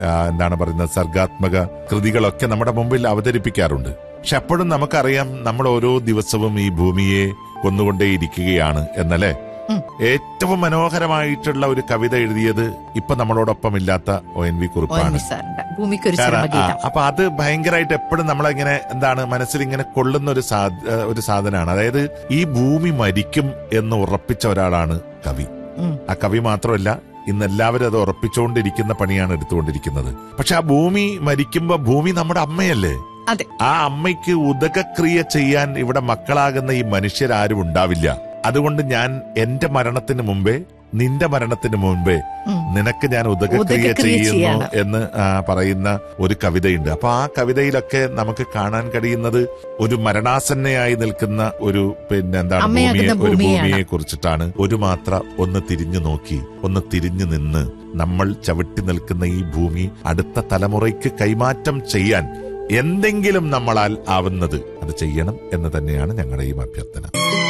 ആ, എന്താണ് പറയുന്നത് സർഗാത്മക കൃതികളൊക്കെ നമ്മുടെ മുമ്പിൽ അവതരിപ്പിക്കാറുണ്ട് പക്ഷെ അപ്പോഴും നമുക്കറിയാം നമ്മൾ ഓരോ ദിവസവും ഈ ഭൂമിയെ കൊന്നുകൊണ്ടേയിരിക്കുകയാണ് എന്നല്ലേ ഉം. ഏറ്റവും മനോഹരമായിട്ടുള്ള ഒരു കവിത എഴുതിയത് ഇപ്പൊ നമ്മളോടൊപ്പം ഇല്ലാത്ത ഒ എൻ വി ഒ എൻ കുറിപ്പാണ് വി സാറിന്റെ ഭൂമിക്കൊരു കാരണം, ആ, ചരമഗീതം അപ്പൊ അത് ഭയങ്കരമായിട്ട് എപ്പോഴും നമ്മളിങ്ങനെ എന്താണ് മനസ്സിൽ ഇങ്ങനെ കൊള്ളുന്ന ഒരു സാ- ഏഹ് ഒരു സാധനമാണ് അതായത് ഈ ഭൂമി മരിക്കും എന്ന് ഉറപ്പിച്ച ഒരാളാണ് കവി ഉം. ആ കവി മാത്രമല്ല ഇന്ന് എല്ലാവരും അത് ഉറപ്പിച്ചുകൊണ്ടിരിക്കുന്ന പണിയാണ് എടുത്തുകൊണ്ടിരിക്കുന്നത് പക്ഷെ ആ ഭൂമി മരിക്കുമ്പോ ഭൂമി നമ്മുടെ അമ്മയല്ലേ അതെ ആ അമ്മയ്ക്ക് ഉദകക്രിയ ചെയ്യാൻ ഇവിടെ മക്കളാകുന്ന ഈ മനുഷ്യരാരും ഉണ്ടാവില്ല അതുകൊണ്ട് ഞാൻ എന്റെ മരണത്തിന് മുമ്പേ നിന്റെ മരണത്തിന് മുമ്പേ ഉം. നിനക്ക് ഞാൻ ഉദകക്രിയ ഉദകക്രിയ ചെയ്യുന്നു ചെയ്യാണ്. എന്ന് ആ, പറയുന്ന ഒരു കവിതയുണ്ട് അപ്പൊ ആ കവിതയിലൊക്കെ നമുക്ക് കാണാൻ കഴിയുന്നത് ഒരു മരണാസന്നയായി നിൽക്കുന്ന ഒരു പിന്നെ എന്താണ് അമ്മയാകുന്ന ഭൂമിയെ ഒരു ഭൂമിയെയാണ്. ഭൂമിയെ കുറിച്ചിട്ടാണ് ഒരു മാത്ര ഒന്ന് തിരിഞ്ഞു നോക്കി ഒന്ന് തിരിഞ്ഞു നിന്ന് നമ്മൾ ചവിട്ടി നിൽക്കുന്ന ഈ ഭൂമി അടുത്ത തലമുറയ്ക്ക് കൈമാറ്റം ചെയ്യാൻ എന്തെങ്കിലും നമ്മളാൽ ആവുന്നത് അത് ചെയ്യണം എന്ന് തന്നെയാണ് ഞങ്ങളുടെ ഈ അഭ്യർത്ഥന